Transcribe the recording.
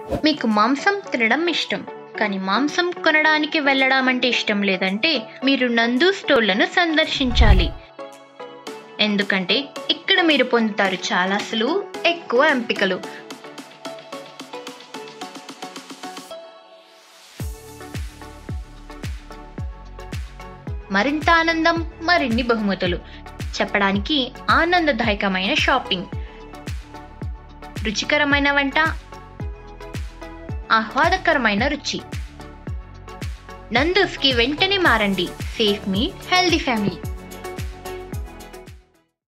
మీకు మాంసం తినడం ఇష్టం కానీ మాంసం కొనడానికి వెళ్ళడం అంటే ఇష్టం లేదంటే మీరు నందు స్టోర్లను సందర్శించాలి ఎందుకంటే ఇక్కడ మీరు పొందుతారు చాలా సులువు ఎక్కువ ఎంపికలు మరింత ఆనందం మరిన్ని బహుమతులు చెప్పడానికి ఆనందదాయకమైన షాపింగ్ రుచికరమైన వంట ఆహ్లాదకరమైన రుచి నందూస్కి వెంటనే మారండి సేఫ్ మీ హెల్దీ ఫ్యామిలీ